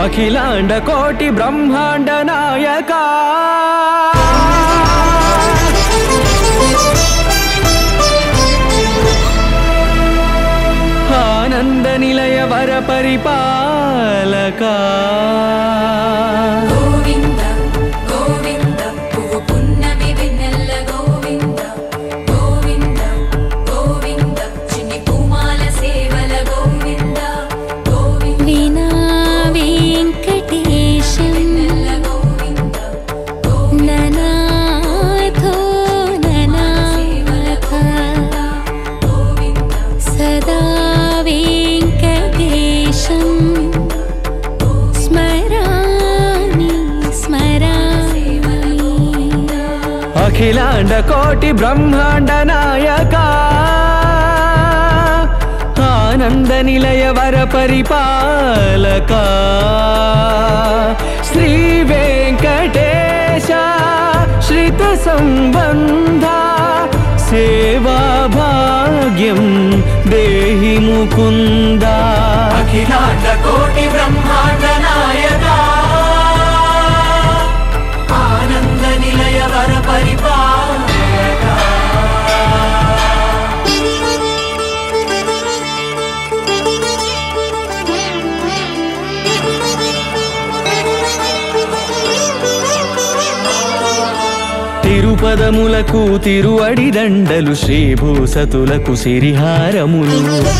అఖిలాండ కోటి బ్రహ్మాండ నాయక ఆనంద నిలయ వర పరిపాలక గోవింద గోవింద పువ్వు పున్నమి వెన్నెల్ల గోవింద గోవింద గోవింద చిన్ని పూమాల సేవల గోవింద గోవింద వినా వెంకటేశం వెన్నెల్ల గోవింద ననాథో ననాథ గోవింద సదా వెంకటేశం స్మరామి స్మరామి అఖిలాండ కోటి బ్రహ్మాండ నాయక ఆనంద నిలయ వర పరిపాలక శ్రీ వెంకటేశ శ్రిత సంబంధ సేవా భాగ్యం దేహి ముకుంద అఖిలాండ కోటి బ్రహ్మాండ నాయక ఆనంద నిలయ వర పరిపాలక తిరుపదములకు తిరువడి దండలు శ్రీభూసతులకు సిరిహారములు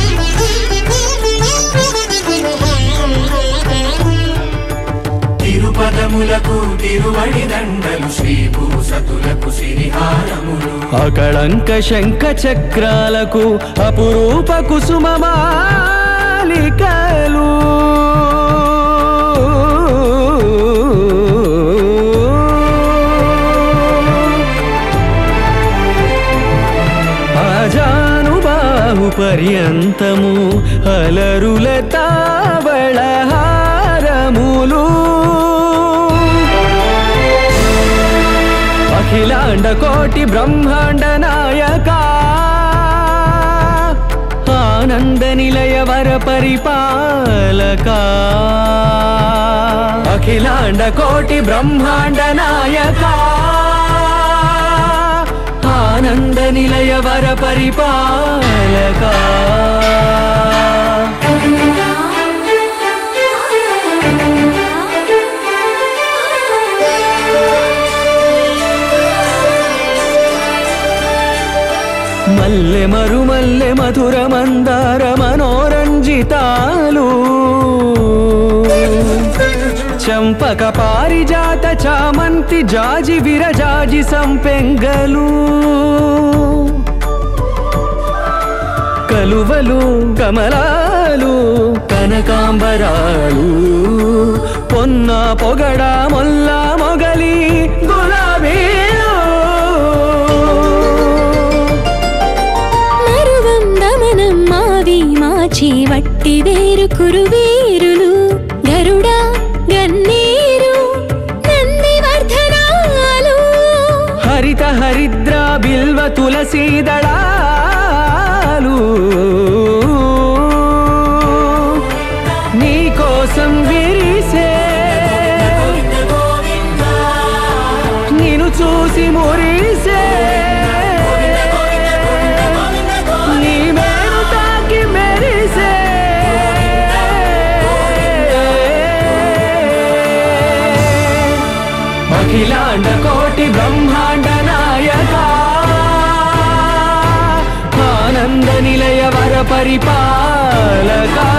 తిరుపదములకు తిరువడి దండలు శ్రీభూసతులకు సిరిహారములు అకళంక శంఖ చక్రాలకు అపురూప కుసుమమాలికలు అజానుబాహు పర్యంతము అలరుల తావళహారములు అఖిలాండ కోటి బ్రహ్మాండ నాయక ఆనంద నిలయ వర పరిపాలక అఖిలాండ కోటి బ్రహ్మాండ నాయక ఆనంద నిలయ వర పరిపాలక మల్లె మరుమల్లె మధుర మందార మనోరంజితాలు చంపక పారిజాత చామంతి జాజి విరజాజి సంపెంగలు కలువలు కమలాలు కనకాంబరాలు పొన్న పొగడ మొల్ల మొగలి గులాబీలు మరువం దమనం మావి మాచి వట్టి వేరు కురువీరులు గరుడ గన్నీరు నంది వర్ధనాలు హరిత హరిద్ర బిల్వ తులసీ దళాలు నీ కోసం విరిసే నిన్ను చూసి మురిసే నీ మేలు తాకి మెరిసే అఖిలాండ కోటి బ్రహ్మాండ నాయక ఆనంద నిలయ వర పరిపాలక